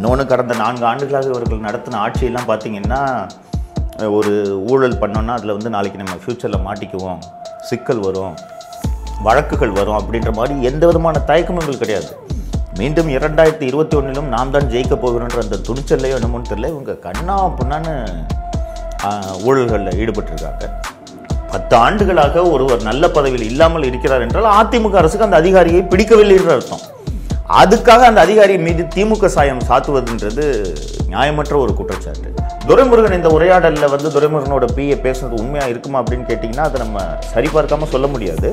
இன்னொன்று கடந்த நான்கு ஆண்டுகளாக இவர்கள் நடத்தின ஆட்சியெல்லாம் பார்த்தீங்கன்னா அஹ், ஒரு ஊழல் பண்ணோன்னா அதில் வந்து நாளைக்கு நம்ம ஃப்யூச்சரில் மாட்டிக்குவோம் சிக்கல் வரும் வழக்குகள் வரும் அப்படின்ற மாதிரி எந்த விதமான தயக்கமும் எங்களுக்கு கிடையாது மீண்டும் இரண்டாயிரத்தி இருபத்தி ஒன்றிலும் நாம் தான் ஜெயிக்க போகிறோன்ற அந்த துணிச்சல்லையோ என்னமோன்னு தெரியல இவங்க கண்ணா புண்ணான்னு ஊழல்களில் ஈடுபட்டிருக்காங்க பத்து ஆண்டுகளாக ஒருவர் நல்ல பதவியில் இல்லாமல் இருக்கிறார் என்றால் அதிமுக அரசுக்கு அந்த அதிகாரியை பிடிக்கவில்லை என்று அர்த்தம் அதுக்காக அந்த அதிகாரி மீது திமுக சாயம் சாத்துவதுன்றது நியாயமற்ற ஒரு குற்றச்சாட்டு துரைமுருகன் இந்த உரையாடல்ல வந்து துரைமுருகனோட பிஏ பேசுனது உண்மையா இருக்குமா அப்படின்னு கேட்டிங்கன்னா அதை நம்ம சரிபார்க்காம சொல்ல முடியாது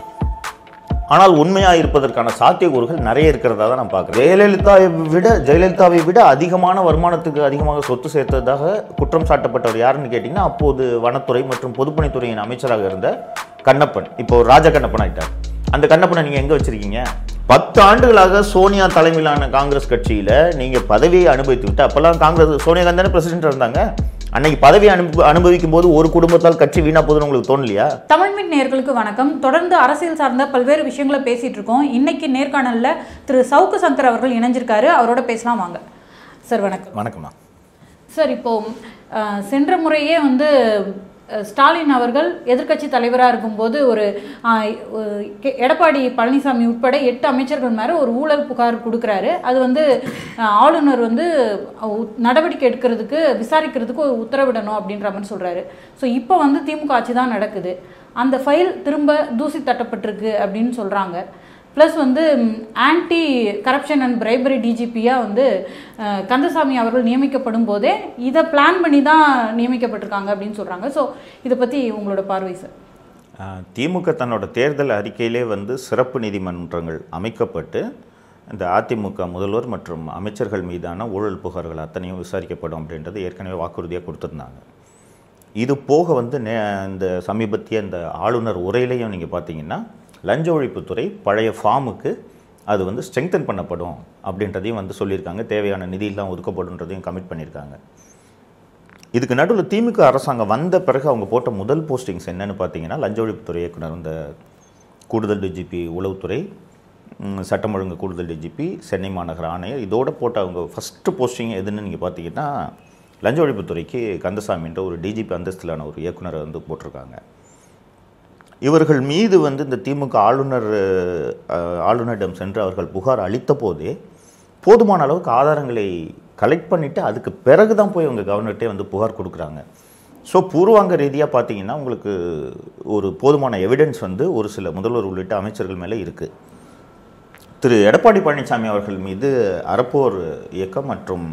ஆனால் உண்மையா இருப்பதற்கான சாத்தியக்கூறுகள் நிறைய இருக்கிறதா தான் நான் பார்க்குறேன் ஜெயலலிதாவை விட ஜெயலலிதாவை விட அதிகமான வருமானத்துக்கு அதிகமாக சொத்து சேர்த்ததாக குற்றம் சாட்டப்பட்டவர் யாருன்னு கேட்டிங்கன்னா அப்போது வனத்துறை மற்றும் பொதுப்பணித்துறையின் அமைச்சராக இருந்த கண்ணப்பன் இப்போ ராஜ கண்ணப்பன் ஆயிட்டார் அந்த கண்ணப்பனை நீங்கள் எங்கே வச்சிருக்கீங்க பத்து ஆண்டுகளாக சோனியா தலைமையிலான காங்கிரஸ் கட்சியில் நீங்கள் பதவியை அனுபவித்து விட்டு அப்போல்லாம் காங்கிரஸ் சோனியா காந்தி தானே பிரசிடென்ட் இருந்தாங்க அன்னைக்கு பதவியை அனுப அனுபவிக்கும் போது ஒரு குடும்பத்தால் கட்சி வீணா போகுதுன்னு உங்களுக்கு தோணலையா தமிழ்மிட் நேயர்களுக்கு வணக்கம் தொடர்ந்து அரசியல் சார்ந்த பல்வேறு விஷயங்களை பேசிட்டு இருக்கோம் இன்னைக்கு நேர்காணல்ல திரு சவுக்கு சங்கர் அவர்கள் இணைஞ்சிருக்காரு அவரோட பேசலாம் வாங்க சார் வணக்கம் வணக்கம்மா சார் இப்போ அஹ், சென்ற முறையே வந்து அஹ், ஸ்டாலின் அவர்கள் எதிர்க்கட்சி தலைவராக இருக்கும்போது ஒரு அஹ், ஒரு கே- எடப்பாடி பழனிசாமி உட்பட எட்டு அமைச்சர்கள் மேலே ஒரு ஊழல் புகார் கொடுக்குறாரு அது வந்து அஹ், ஆளுநர் வந்து அஹ், உ- நடவடிக்கை எடுக்கிறதுக்கு விசாரிக்கிறதுக்கு ஒரு உத்தரவிடணும் அப்படின்ற மாதிரி சொல்கிறாரு ஸோ இப்போ வந்து திமுக ஆட்சி தான் நடக்குது அந்த ஃபைல் திரும்ப தூசி தட்டப்பட்டிருக்கு அப்படின்னு சொல்கிறாங்க ப்ளஸ் வந்து ஆன்டி கரப்ஷன் அண்ட் பிரைபரி டிஜிபியாக வந்து அஹ், கந்தசாமி அவர்கள் நியமிக்கப்படும் போதே இதை பிளான் பண்ணி தான் நியமிக்கப்பட்டிருக்காங்க அப்படின்னு சொல்கிறாங்க ஸோ இதை பற்றி உங்களோட பார்வை சார் ஆஹ் திமுக தன்னோட தேர்தல் அறிக்கையிலே வந்து சிறப்பு நீதிமன்றங்கள் அமைக்கப்பட்டு இந்த அதிமுக முதல்வர் மற்றும் அமைச்சர்கள் மீதான ஊழல் புகார்கள் அத்தனையும் விசாரிக்கப்படும் அப்படின்றது ஏற்கனவே வாக்குறுதியாக கொடுத்துருந்தாங்க இது போக வந்து நே இந்த சமீபத்திய இந்த ஆளுநர் உரையிலையும் நீங்கள் பார்த்தீங்கன்னா லஞ்ச ஒழிப்புத்துறை பழைய ஃபார்முக்கு அது வந்து ஸ்ட்ரெங்தன் பண்ணப்படும் அப்படின்றதையும் வந்து சொல்லியிருக்காங்க தேவையான நிதியெல்லாம் ஒதுக்கப்படுன்றதையும் கமிட் பண்ணியிருக்காங்க இதுக்கு நடுவில் திமுக அரசாங்கம் வந்த பிறகு அவங்க போட்ட முதல் போஸ்டிங்ஸ் என்னன்னு பார்த்தீங்கன்னா லஞ்ச ஒழிப்புத்துறை இயக்குனர் இந்த கூடுதல் டிஜிபி உளவுத்துறை ம், சட்டம் ஒழுங்கு கூடுதல் டிஜிபி சென்னை மாநகர ஆணையர் இதோட போட்ட அவங்க ஃபஸ்ட்டு போஸ்டிங் எதுன்னு நீங்கள் பார்த்தீங்கன்னா லஞ்ச ஒழிப்புத்துறைக்கு கந்தசாமின்ற ஒரு டிஜிபி அந்தஸ்திலான ஒரு இயக்குனரை வந்து போட்டிருக்காங்க இவர்கள் மீது வந்து இந்த திமுக ஆளுநர் அஹ், ஆளுநரிடம் சென்று அவர்கள் புகார் அளித்த போதே போதுமான அளவுக்கு ஆதாரங்களை கலெக்ட் பண்ணிவிட்டு அதுக்கு பிறகு தான் போய் அவங்க கவர்னர்கிட்டே வந்து புகார் கொடுக்குறாங்க ஸோ பூர்வாங்க ரீதியாக பார்த்தீங்கன்னா உங்களுக்கு ஒரு போதுமான எவிடன்ஸ் வந்து ஒரு சில முதல்வர் உள்ளிட்ட அமைச்சர்கள் மேலே இருக்குது திரு எடப்பாடி பழனிசாமி அவர்கள் மீது அறப்போர் இயக்கம் மற்றும்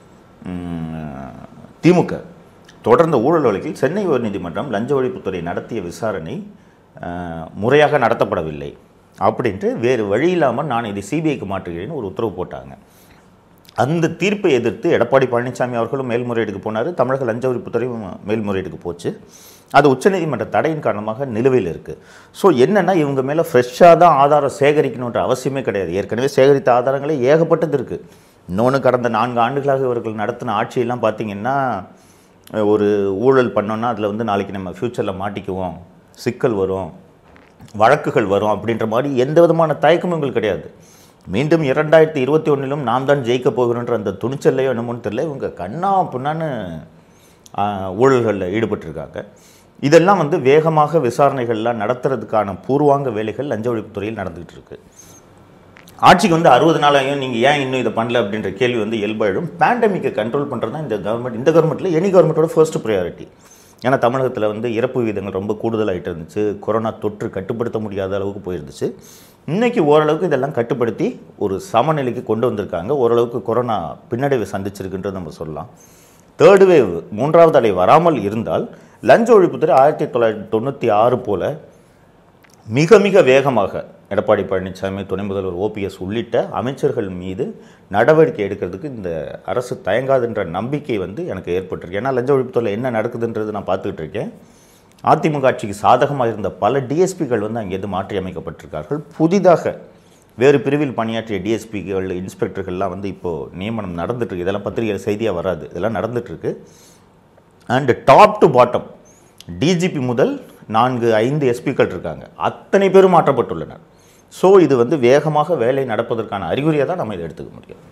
ம், திமுக தொடர்ந்த ஊழல் வழக்கில் சென்னை உயர்நீதிமன்றம் லஞ்ச ஒழிப்புத்துறை நடத்திய விசாரணை அஹ், முறையாக நடத்தப்படவில்லை அப்படின்ட்டு வேறு வழி இல்லாமல் நான் இதை சிபிஐக்கு மாற்றுகிறேன்னு ஒரு உத்தரவு போட்டாங்க அந்த தீர்ப்பை எதிர்த்து எடப்பாடி பழனிசாமி அவர்களும் மேல்முறையீடுக்கு போனார் தமிழக லஞ்ச ஒழிப்புத்துறையும் மேல்முறையீடுக்கு போச்சு அது உச்சநீதிமன்ற தடையின் காரணமாக நிலுவையில் இருக்குது ஸோ என்னென்னா இவங்க மேலே ஃப்ரெஷ்ஷாக தான் ஆதாரம் சேகரிக்கணுன்ற அவசியமே கிடையாது ஏற்கனவே சேகரித்த ஆதாரங்களே ஏகப்பட்டது இருக்குது இன்னொன்று கடந்த நான்கு ஆண்டுகளாக இவர்கள் நடத்தின ஆட்சியெல்லாம் பார்த்தீங்கன்னா அஹ், ஒரு ஊழல் பண்ணோன்னா அதில் வந்து நாளைக்கு நம்ம ஃப்யூச்சரில் மாட்டிக்குவோம் சிக்கல் வரும் வழக்குகள் வரும் அப்படின்ற மாதிரி எந்த விதமான தயக்கமும் எங்களுக்கு கிடையாது மீண்டும் இரண்டாயிரத்தி இருபத்தி ஒன்றிலும் நாம் தான் ஜெயிக்க போகிறோன்ற அந்த துணிச்சல்லையோ என்னமோன்னு தெரியல இவங்க கண்ணா புண்ணான்னு ஊழல்களில் ஈடுபட்டிருக்காங்க இதெல்லாம் வந்து வேகமாக விசாரணைகள்லாம் நடத்துறதுக்கான பூர்வாங்க வேலைகள் லஞ்ச ஒழிப்புத்துறையில் நடந்துகிட்டு இருக்கு ஆட்சிக்கு வந்து அறுபது நாளாயும் நீங்கள் ஏன் இன்னும் இதை பண்ணல அப்படின்ற கேள்வி வந்து இயல்பாயிடும் பேண்டமிக்கை கண்ட்ரோல் பண்ணுறது தான் இந்த கவர்மெண்ட் இந்த கவர்மெண்ட்டில் எனி கவர்மெண்ட்டோட ஃபர்ஸ்ட் ப்ரையாரிட்டி ஏன்னா தமிழகத்தில் வந்து இறப்பு விகிதங்கள் ரொம்ப கூடுதலாகிட்டு இருந்துச்சு கொரோனா தொற்று கட்டுப்படுத்த முடியாத அளவுக்கு போயிருந்துச்சு இன்னைக்கு ஓரளவுக்கு இதெல்லாம் கட்டுப்படுத்தி ஒரு சமநிலைக்கு கொண்டு வந்திருக்காங்க ஓரளவுக்கு கொரோனா பின்னடைவை சந்திச்சிருக்குன்றது நம்ம சொல்லலாம் தேர்டு வேவ் மூன்றாவது அலை வராமல் இருந்தால் லஞ்ச ஒழிப்புத்துறை ஆயிரத்தி தொள்ளாயிரத்தி தொண்ணூற்றி ஆறு போல் மிக மிக வேகமாக எடப்பாடி பழனிசாமி துணை முதல்வர் ஓபிஎஸ் உள்ளிட்ட அமைச்சர்கள் மீது நடவடிக்கை எடுக்கிறதுக்கு இந்த அரசு தயங்காதுன்ற நம்பிக்கை வந்து எனக்கு ஏற்பட்டிருக்கு ஏன்னா லஞ்ச ஒழிப்புத்துறையில் என்ன நடக்குதுன்றது நான் பார்த்துக்கிட்டு இருக்கேன் அதிமுக ஆட்சிக்கு சாதகமாக இருந்த பல டிஎஸ்பிகள் வந்து அங்கேருந்து மாற்றி அமைக்கப்பட்டிருக்கார்கள் புதிதாக வேறு பிரிவில் பணியாற்றிய டிஎஸ்பிகள் இன்ஸ்பெக்டர்கள்லாம் வந்து இப்போது நியமனம் நடந்துட்டு இருக்கு இதெல்லாம் பத்திரிகையில் செய்தியாக வராது இதெல்லாம் நடந்துட்டு இருக்கு and top to bottom DGP முதல் நான்கு ஐந்து எஸ்பிக்கள் இருக்காங்க அத்தனை பேரும் மாற்றப்பட்டுள்ளனர் ஸோ இது வந்து வேகமாக வேலை நடப்பதற்கான அறிகுறியை தான் நம்ம இதை எடுத்துக்க முடியும்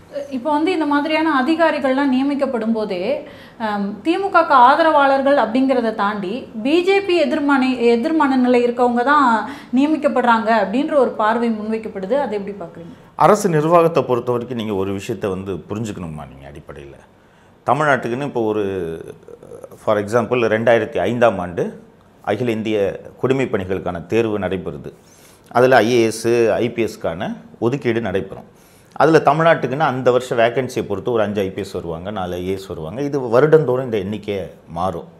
இப்போ வந்து இந்த மாதிரியான அதிகாரிகள்லாம் நியமிக்கப்படும் போதே திமுகக்கு ஆதரவாளர்கள் அப்படிங்கிறத தாண்டி பிஜேபி எதிர்மனை எதிர்மனநிலை இருக்கவங்க தான் நியமிக்கப்படுறாங்க அப்படின்ற ஒரு பார்வை முன்வைக்கப்படுது அதை எப்படி பார்க்குறீங்க அரசு நிர்வாகத்தை பொறுத்த வரைக்கும் நீங்கள் ஒரு விஷயத்தை வந்து புரிஞ்சுக்கணுமா நீங்கள் அடிப்படையில் தமிழ்நாட்டுக்குன்னு இப்போ ஒரு ஃபார் எக்ஸாம்பிள் ரெண்டாயிரத்தி ஐந்தாம் ஆண்டு அகில இந்திய குடிமைப் பணிகளுக்கான தேர்வு நடைபெறுது அதில் ஐஏஎஸ்ஸு ஐபிஎஸ்க்கான ஒதுக்கீடு நடைபெறும் அதில் தமிழ்நாட்டுக்குன்னு அந்த வருஷம் வேகன்சியை பொறுத்து ஒரு அஞ்சு ஐபிஎஸ் வருவாங்க நாலு ஐஏஎஸ் வருவாங்க இது வருடந்தோறும் இந்த எண்ணிக்கை மாறும்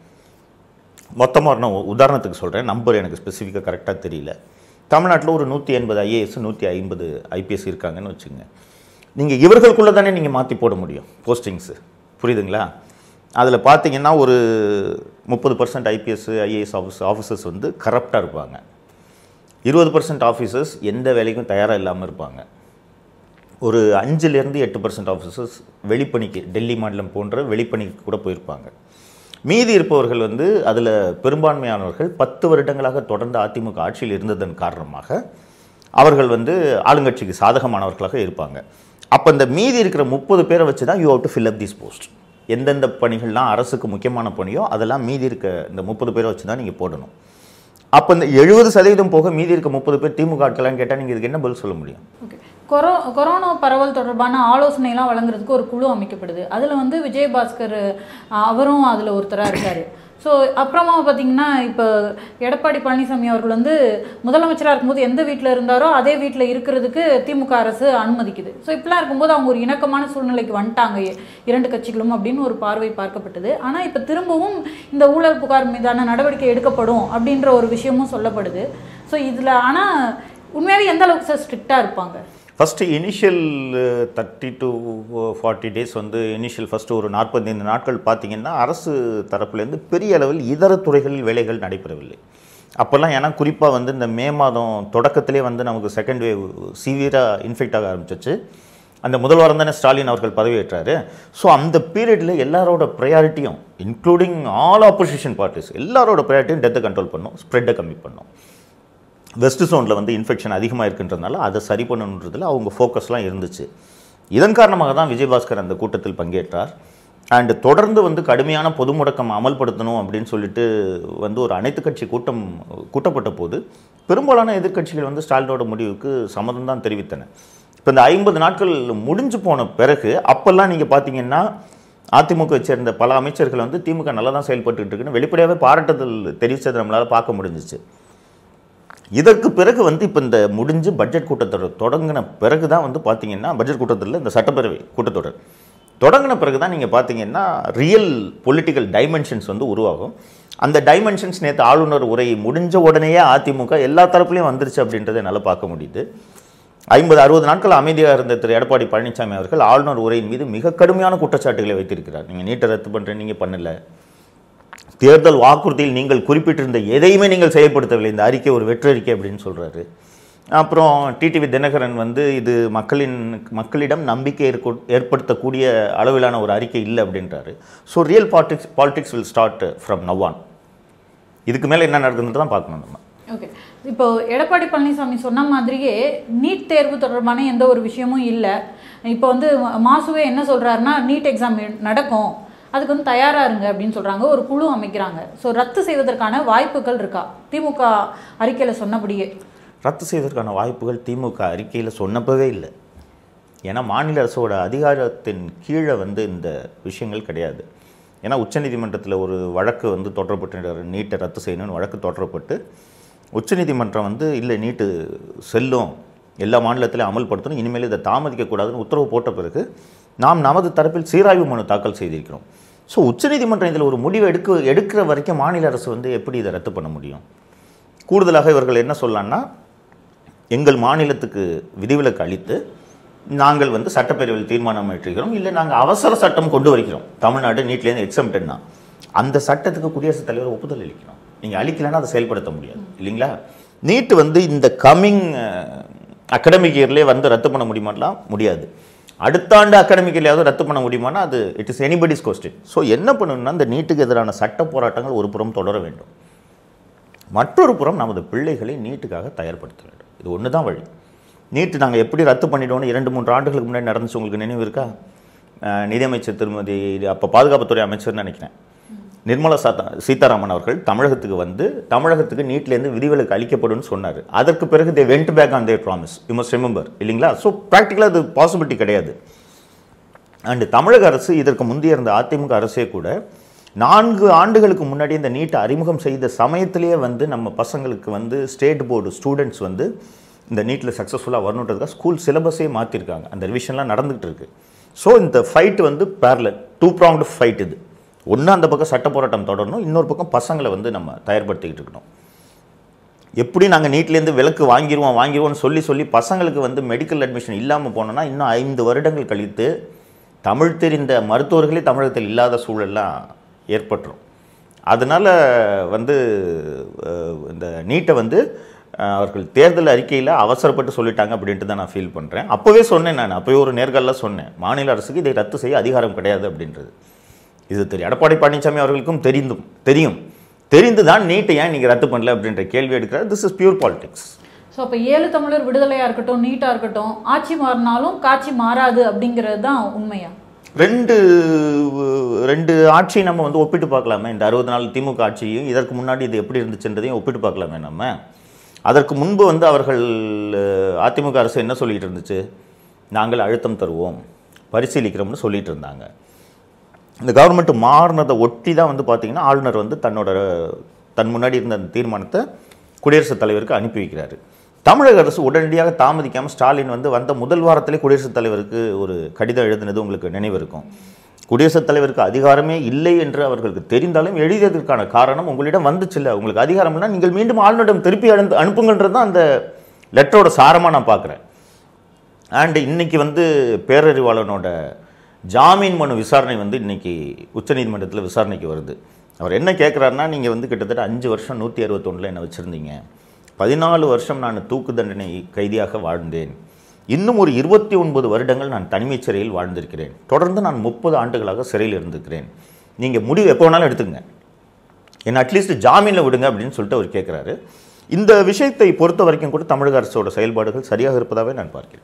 மொத்தமாக நான் உதாரணத்துக்கு சொல்கிறேன் நம்பர் எனக்கு ஸ்பெசிஃபிக்காக கரெக்டாக தெரியல தமிழ்நாட்டில் ஒரு நூற்றி எண்பது ஐஏஎஸ் நூற்றி ஐம்பது ஐபிஎஸ் இருக்காங்கன்னு வச்சுங்க நீங்கள் இவர்களுக்குள்ளே தானே நீங்கள் மாற்றி போட முடியும் போஸ்டிங்ஸு புரியுதுங்களா அதில் பார்த்தீங்கன்னா ஒரு முப்பது percent IPS IAS office officers வந்து கரப்டாக இருப்பாங்க இருபது பர்சன்ட் ஆஃபீஸர்ஸ் எந்த வேலைக்கும் தயாராக இல்லாமல் இருப்பாங்க ஒரு அஞ்சுலேருந்து எட்டு பர்சன்ட் ஆஃபீஸர்ஸ் வெளிப்பணிக்கு டெல்லி மாநிலம் போன்ற வெளிப்பணிக்கு கூட போயிருப்பாங்க மீதி இருப்பவர்கள் வந்து அதில் பெரும்பான்மையானவர்கள் பத்து வருடங்களாக தொடர்ந்து அதிமுக ஆட்சியில் இருந்ததன் காரணமாக அவர்கள் வந்து ஆளுங்கட்சிக்கு சாதகமானவர்களாக இருப்பாங்க அப்போ இந்த மீதி இருக்கிற முப்பது பேரை வச்சு தான் you have to fill up this post எந்தெந்த பணிகள்லாம் அரசுக்கு முக்கியமான பணியோ அதெல்லாம் மீதி இருக்க இந்த முப்பது பேரை வச்சு தான் நீங்கள் போடணும் அப்போ இந்த எழுபது சதவீதம் போக மீதி இருக்க முப்பது பேர் திமுக ஆட்களான்னு கேட்டால் நீங்கள் இதுக்கு என்ன பதில் சொல்ல முடியும் ஓகே கொரோ கொரோனா பரவல் தொடர்பான ஆலோசனைலாம் வழங்குறதுக்கு ஒரு குழு அமைக்கப்படுது அதில் வந்து விஜயபாஸ்கர் அஹ், அவரும் அதில் ஒருத்தராக இருக்கார் ஸோ அப்புறமா பார்த்தீங்கன்னா இப்போ எடப்பாடி பழனிசாமி அவர்கள் வந்து முதலமைச்சராக இருக்கும்போது எந்த வீட்டில் இருந்தாரோ அதே வீட்டில் இருக்கிறதுக்கு திமுக அரசு அனுமதிக்குது ஸோ இப்படிலாம் இருக்கும்போது அவங்க ஒரு இணக்கமான சூழ்நிலைக்கு வந்துட்டாங்க இ- இரண்டு கட்சிகளும் அப்படின்னு ஒரு பார்வை பார்க்கப்பட்டது ஆனால் இப்போ திரும்பவும் இந்த ஊழல் புகார் மீதான நடவடிக்கை எடுக்கப்படும் அப்படின்ற ஒரு விஷயமும் சொல்லப்படுது ஸோ இதில் ஆனால் உண்மையாகவே எந்த அளவுக்கு சார் ஸ்ட்ரிக்டாக இருப்பாங்க first initial thirty to forty days வந்து இனிஷியல் ஃபஸ்ட்டு ஒரு நாற்பத்தைந்து நாட்கள் பார்த்தீங்கன்னா அரசு தரப்புலேருந்து பெரிய அளவில் இதர துறைகளில் வேலைகள் நடைபெறவில்லை அப்போல்லாம் ஏன்னா குறிப்பாக வந்து இந்த மே மாதம் தொடக்கத்திலே வந்து நமக்கு செகண்ட் வேவ் சிவியராக இன்ஃபெக்ட் ஆக ஆரம்பிச்சிச்சு அந்த முதல் வாரம் தானே ஸ்டாலின் அவர்கள் பதவியேற்றாரு ஸோ அந்த பீரியடில் எல்லாரோட ப்ரையாரிட்டியும் இன்க்ளூடிங் ஆல் ஆப்போசிஷன் பார்ட்டிஸ் எல்லாரோட ப்ரையாரிட்டியும் டெத்தை கண்ட்ரோல் பண்ணும் ஸ்ப்ரெட்டை கம்மி பண்ணும் வெஸ்ட் ஜோனில் வந்து இன்ஃபெக்ஷன் அதிகமாக இருக்கின்றதுனால அதை சரி பண்ணணுன்றதுல அவங்க ஃபோக்கஸ்லாம் இருந்துச்சு இதன் காரணமாக தான் விஜயபாஸ்கர் அந்த கூட்டத்தில் பங்கேற்றார் அண்ட் தொடர்ந்து வந்து கடுமையான பொது முடக்கம் அமல்படுத்தணும் அப்படின்னு சொல்லிட்டு வந்து ஒரு அனைத்து கட்சி கூட்டம் கூட்டப்பட்ட போது பெரும்பாலான எதிர்க்கட்சிகள் வந்து ஸ்டாலினோட முடிவுக்கு சம்மதம் தான் தெரிவித்தன இப்போ இந்த ஐம்பது நாட்கள் முடிஞ்சு போன பிறகு அப்போல்லாம் நீங்கள் பார்த்தீங்கன்னா அதிமுகவை சேர்ந்த பல அமைச்சர்கள் வந்து திமுக நல்லா தான் செயல்பட்டுட்டு இருக்குன்னு வெளிப்படையாகவே பாராட்டுதல் தெரிவித்ததை நம்மளால் பார்க்க முடிஞ்சிச்சு இதற்கு பிறகு வந்து இப்போ இந்த முடிஞ்சு பட்ஜெட் கூட்டத்தொடர் தொடங்கின பிறகு தான் வந்து பார்த்தீங்கன்னா பட்ஜெட் கூட்டத்தொடரில் இந்த சட்டப்பேரவை கூட்டத்தொடர் தொடங்கின பிறகு தான் நீங்கள் பார்த்தீங்கன்னா ரியல் பொலிட்டிக்கல் டைமென்ஷன்ஸ் வந்து உருவாகும் அந்த டைமென்ஷன்ஸ் நேற்று ஆளுநர் உரை முடிஞ்ச உடனேயே அதிமுக எல்லா தரப்புலையும் வந்துருச்சு அப்படின்றத என்னால் பார்க்க முடியுது ஐம்பது அறுபது நாட்கள் அமைதியாக இருந்த திரு எடப்பாடி பழனிசாமி அவர்கள் ஆளுநர் உரையின் மீது மிக கடுமையான குற்றச்சாட்டுகளை வைத்திருக்கிறார் நீங்கள் நீட்டை ரத்து பண்ணுறேன் நீங்கள் பண்ணல தேர்தல் வாக்குறுதியில் நீங்கள் குறிப்பிட்டிருந்த எதையுமே நீங்கள் செயல்படுத்தவில்லை இந்த அறிக்கை ஒரு வெற்றறிக்கை அப்படின்னு சொல்கிறாரு அப்புறம் டிடிவி தினகரன் வந்து இது மக்களின் மக்களிடம் நம்பிக்கை ஏற்கொ- ஏற்படுத்தக்கூடிய அளவிலான ஒரு அறிக்கை இல்லை அப்படின்றாரு so real politics politics will start from now on இதுக்கு மேலே என்ன நடக்குதுன்னு தான் பார்க்கணும் நம்ம ஓகே இப்போ எடப்பாடி பழனிசாமி சொன்ன மாதிரியே நீட் தேர்வு தொடர்பான எந்த ஒரு விஷயமும் இல்லை இப்போ வந்து மாசுவே என்ன சொல்றாருன்னா நீட் எக்ஸாம் நடக்கும் அதுக்கு வந்து தயாரா இருங்க அப்படின்னு சொல்றாங்க ஒரு குழு அமைக்கிறாங்க ஸோ ரத்து செய்வதற்கான வாய்ப்புகள் இருக்கா திமுக அறிக்கையில சொன்னபடியே ரத்து செய்வதற்கான வாய்ப்புகள் திமுக அறிக்கையில் சொன்னப்பவே இல்லை ஏன்னா மாநில அரசோட அதிகாரத்தின் கீழே வந்து இந்த விஷயங்கள் கிடையாது ஏன்னா உச்சநீதிமன்றத்தில் ஒரு வழக்கு வந்து தொடரப்பட்டு நீட்டை ரத்து செய்யணும்னு வழக்கு தொடரப்பட்டு உச்சநீதிமன்றம் வந்து இல்லை நீட்டு செல்லும் எல்லா மாநிலத்திலையும் அமல்படுத்தணும் இனிமேல் இதை தாமதிக்கக்கூடாதுன்னு உத்தரவு போட்ட பிறகு நாம் நமது தரப்பில் சீராய்வு மனு தாக்கல் செய்திருக்கிறோம் ஸோ உச்சநீதிமன்றம் இதில் ஒரு முடிவு எடுக்க எடுக்கிற வரைக்கும் மாநில அரசு வந்து எப்படி இதை ரத்து பண்ண முடியும் கூடுதலாக இவர்கள் என்ன சொல்லலாம்னா எங்கள் மாநிலத்துக்கு விதிவிலக்கு அளித்து நாங்கள் வந்து சட்டப்பேரவையில் தீர்மானம் ஏற்றுகிறோம் இல்லை நாங்கள் அவசர சட்டம் கொண்டு வருகிறோம் தமிழ்நாடு நீட்லேருந்து எக்ஸம்டன்னா அந்த சட்டத்துக்கு குடியரசுத் தலைவர் ஒப்புதல் அளிக்கணும் நீங்கள் அளிக்கலைன்னா அதை செயல்படுத்த முடியாது இல்லைங்களா நீட் வந்து இந்த கம்மிங் அகடமிக் இயர்லேயே வந்து ரத்து பண்ண முடியுமாலாம் முடியாது அடுத்த ஆண்டு அகாடமிக் இயர்லையாவது ரத்து பண்ண முடியுமானா அது it is anybody's question so என்ன பண்ணணும்னா இந்த நீட்டுக்கு எதிரான சட்ட போராட்டங்கள் ஒரு புறம் தொடர வேண்டும் மற்றொரு புறம் நமது பிள்ளைகளை நீட்டுக்காக தயார்படுத்த வேண்டும் இது ஒன்று தான் வழி நீட்டு நாங்கள் எப்படி ரத்து பண்ணிடுவோம்னு இரண்டு மூன்று ஆண்டுகளுக்கு முன்னாடி நடந்துச்சு உங்களுக்கு நினைவு இருக்கா அஹ் நிதியமைச்சர் திருமதி அப்போ பாதுகாப்புத்துறை அமைச்சர்னு நினைக்கிறேன் நிர்மலா சாத்தா சீதாராமன் அவர்கள் தமிழகத்துக்கு வந்து தமிழகத்துக்கு நீட்லேருந்து விதிவிலக்கு அளிக்கப்படும்னு சொன்னார் அதற்கு பிறகு they went back on their promise you must remember இல்லைங்களா ஸோ ப்ராக்டிக்கலாக அது பாசிபிலிட்டி கிடையாது அண்டு தமிழக அரசு இதற்கு முந்தைய இருந்த அதிமுக அரசே கூட நான்கு ஆண்டுகளுக்கு முன்னாடி இந்த நீட்டை அறிமுகம் செய்த சமயத்திலேயே வந்து நம்ம பசங்களுக்கு வந்து ஸ்டேட் போர்டு ஸ்டூடெண்ட்ஸ் வந்து இந்த நீட்டில் சக்ஸஸ்ஃபுல்லாக வரணுன்றதுக்காக ஸ்கூல் சிலபஸே மாற்றிருக்காங்க அந்த ரிவிஷன்லாம் நடந்துகிட்டு இருக்கு ஸோ இந்த ஃபைட் வந்து பேரலல் டூ ப்ராங்டு ஃபைட் இது ஒன்று அந்த பக்கம் சட்ட போராட்டம் தொடரணும் இன்னொரு பக்கம் பசங்களை வந்து நம்ம தயார்படுத்திக்கிட்டு இருக்கணும் எப்படி நாங்கள் நீட்லேருந்து விலக்கு வாங்கிடுவோம் வாங்கிடுவோம்னு சொல்லி சொல்லி பசங்களுக்கு வந்து மெடிக்கல் அட்மிஷன் இல்லாமல் போனோம்னா இன்னும் ஐந்து வருடங்கள் கழித்து தமிழ் தெரிந்த மருத்துவர்களே தமிழகத்தில் இல்லாத சூழல்லாம் ஏற்பட்டுரும் அதனால் வந்து அஹ், இந்த நீட்டை வந்து அஹ், அவர்கள் தேர்தல் அறிக்கையில் அவசரப்பட்டு சொல்லிட்டாங்க அப்படின்ட்டு தான் நான் ஃபீல் பண்ணுறேன் அப்போவே சொன்னேன் நான் அப்போவே ஒரு நேர்காலில் சொன்னேன் மாநில அரசுக்கு இதை ரத்து செய்ய அதிகாரம் கிடையாது அப்படின்றது இது தெரியும் எடப்பாடி பழனிசாமி அவர்களுக்கும் தெரிந்தும் தெரியும் தெரிந்து தான் நீட்டை ஏன் நீங்கள் ரத்து பண்ணல அப்படின்ற கேள்வி எடுக்கிறார் this is pure politics so அப்போ ஏழு தமிழர் விடுதலையாக இருக்கட்டும் நீட்டாக இருக்கட்டும் ஆட்சி மாறினாலும் காட்சி மாறாது அப்படிங்கிறது தான் உண்மையா ரெண்டு ரெண்டு ஆட்சியை நம்ம வந்து ஒப்பிட்டு பார்க்கலாமே இந்த அறுபது நாள் திமுக ஆட்சியும் இதற்கு முன்னாடி இது எப்படி இருந்துச்சுன்றதையும் ஒப்பிட்டு பார்க்கலாமே நம்ம அதற்கு முன்பு வந்து அவர்கள் அஹ், அதிமுக அரசு என்ன சொல்லிட்டு இருந்துச்சு நாங்கள் அழுத்தம் தருவோம் பரிசீலிக்கிறோம்னு சொல்லிட்டு இருந்தாங்க இந்த கவர்மெண்ட் மாறினதை ஒட்டி தான் வந்து பார்த்தீங்கன்னா ஆளுநர் வந்து தன்னோட தன் முன்னாடி இருந்த அந்த தீர்மானத்தை குடியரசுத் தலைவருக்கு அனுப்பி வைக்கிறாரு தமிழக அரசு உடனடியாக தாமதிக்காமல் ஸ்டாலின் வந்து வந்த முதல் வாரத்திலே குடியரசுத் தலைவருக்கு ஒரு கடிதம் எழுதினது உங்களுக்கு நினைவு இருக்கும் குடியரசுத் தலைவருக்கு அதிகாரமே இல்லை என்று அவர்களுக்கு தெரிந்தாலும் எழுதியதற்கான காரணம் உங்களிடம் வந்துச்சுல்ல உங்களுக்கு அதிகாரம்னா நீங்கள் மீண்டும் ஆளுநரிடம் திருப்பி அனு அனுப்புங்கன்றது தான் அந்த லெட்டரோட சாரமாக நான் பார்க்குறேன் அண்ட் இன்னைக்கு வந்து பேரறிவாளனோட ஜாமீன் மனு விசாரணை வந்து இன்னைக்கு உச்சநீதிமன்றத்தில் விசாரணைக்கு வருது அவர் என்ன கேட்குறாருன்னா நீங்கள் வந்து கிட்டத்தட்ட அஞ்சு வருஷம் நூற்றி அறுபத்தொன்னில் என்னை வச்சுருந்தீங்க பதினாலு வருஷம் நான் தூக்கு தண்டனை கைதியாக வாழ்ந்தேன் இன்னும் ஒரு இருபத்தி ஒன்பது வருடங்கள் நான் தனிமைச் சிறையில் வாழ்ந்திருக்கிறேன் தொடர்ந்து நான் முப்பது ஆண்டுகளாக சிறையில் இருந்திருக்கிறேன் நீங்கள் முடிவு எப்போ வேணாலும் எடுத்துங்க என்னை அட்லீஸ்ட் ஜாமீனில் விடுங்க அப்படின்னு சொல்லிட்டு அவர் கேட்குறாரு இந்த விஷயத்தை பொறுத்த வரைக்கும் கூட தமிழக அரசோட செயல்பாடுகள் சரியாக இருப்பதாகவே நான் பார்க்கிறேன்